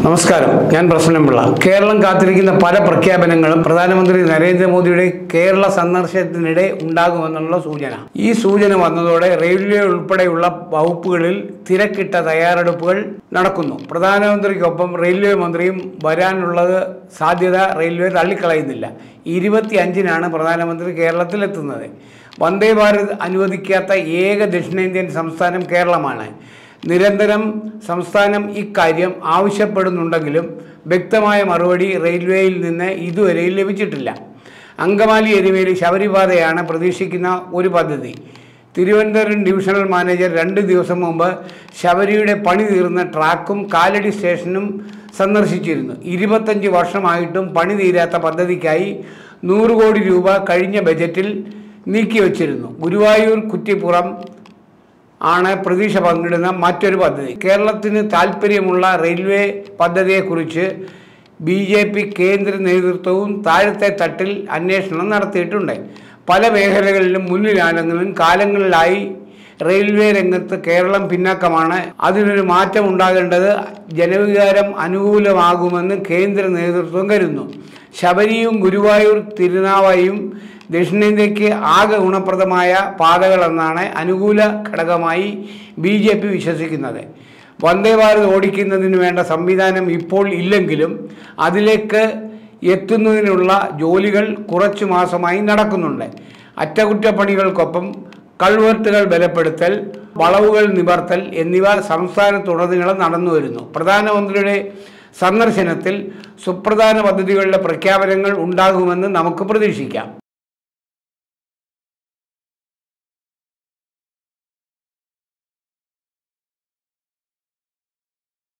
നമസ്കാരം ഞാൻ പ്രസന്നപിള്ള കേരളം കാത്തിരിക്കുന്ന പല പ്രഖ്യാപനങ്ങളും പ്രധാനമന്ത്രി നരേന്ദ്രമോദിയുടെ കേരള സന്ദർശനത്തിനിടെ ഉണ്ടാകുമെന്നുള്ള സൂചന ഈ സൂചന വന്നതോടെ റെയിൽവേ ഉൾപ്പെടെയുള്ള വകുപ്പുകളിൽ തിരക്കിട്ട തയ്യാറെടുപ്പുകൾ നടക്കുന്നു പ്രധാനമന്ത്രിക്കൊപ്പം റെയിൽവേ മന്ത്രിയും വരാനുള്ളത് സാധ്യത റെയിൽവേ തള്ളിക്കളയുന്നില്ല ഇരുപത്തി അഞ്ചിനാണ് പ്രധാനമന്ത്രി കേരളത്തിലെത്തുന്നത് വന്ദേ ഭാരത് അനുവദിക്കാത്ത ഏക ദക്ഷിണേന്ത്യൻ സംസ്ഥാനം കേരളമാണ് നിരന്തരം സംസ്ഥാനം ഇക്കാര്യം ആവശ്യപ്പെടുന്നുണ്ടെങ്കിലും വ്യക്തമായ മറുപടി റെയിൽവേയിൽ നിന്ന് ഇതുവരെ ലഭിച്ചിട്ടില്ല അങ്കമാലി എരുമേലി ശബരിപാതയാണ് പ്രതീക്ഷിക്കുന്ന ഒരു പദ്ധതി തിരുവനന്തപുരം ഡിവിഷണൽ മാനേജർ രണ്ട് ദിവസം മുമ്പ് ശബരിയുടെ പണി തീർന്ന ട്രാക്കും കാലടി സ്റ്റേഷനും സന്ദർശിച്ചിരുന്നു ഇരുപത്തഞ്ച് വർഷമായിട്ടും പണി തീരാത്ത പദ്ധതിക്കായി നൂറ് കോടി രൂപ കഴിഞ്ഞ ബജറ്റിൽ നീക്കിവച്ചിരുന്നു ഗുരുവായൂർ കുറ്റിപ്പുറം ആണ് പ്രതീക്ഷ പങ്കിടുന്ന മറ്റൊരു പദ്ധതി കേരളത്തിന് താല്പര്യമുള്ള റെയിൽവേ പദ്ധതിയെക്കുറിച്ച് ബി ജെ പി കേന്ദ്ര നേതൃത്വവും താഴത്തെ തട്ടിൽ അന്വേഷണം നടത്തിയിട്ടുണ്ട് പല മേഖലകളിലും മുന്നിലാണെങ്കിലും കാലങ്ങളിലായി റെയിൽവേ രംഗത്ത് കേരളം പിന്നാക്കമാണ് അതിനൊരു മാറ്റം ഉണ്ടാകേണ്ടത് ജനവികാരം അനുകൂലമാകുമെന്ന് കേന്ദ്ര നേതൃത്വം കരുതുന്നു ശബരിയും ഗുരുവായൂർ തിരുനാവായും ദക്ഷിണേന്ത്യക്ക് ആകെ ഗുണപ്രദമായ പാതകളെന്നാണ് അനുകൂല ഘടകമായി ബി ജെ പി വിശ്വസിക്കുന്നത് വന്ദേ ഭാരത് ഓടിക്കുന്നതിന് വേണ്ട സംവിധാനം ഇപ്പോൾ ഇല്ലെങ്കിലും അതിലേക്ക് എത്തുന്നതിനുള്ള ജോലികൾ കുറച്ചു മാസമായി നടക്കുന്നുണ്ട് അറ്റകുറ്റപ്പണികൾക്കൊപ്പം കൾവർട്ടുകൾ ബലപ്പെടുത്തൽ വളവുകൾ നിവർത്തൽ എന്നിവ സംസ്ഥാനത്തുടനീളം നടന്നു വരുന്നു പ്രധാനമന്ത്രിയുടെ സന്ദർശനത്തിൽ സുപ്രധാന പദ്ധതികളുടെ പ്രഖ്യാപനങ്ങൾ ഉണ്ടാകുമെന്ന് നമുക്ക് പ്രതീക്ഷിക്കാം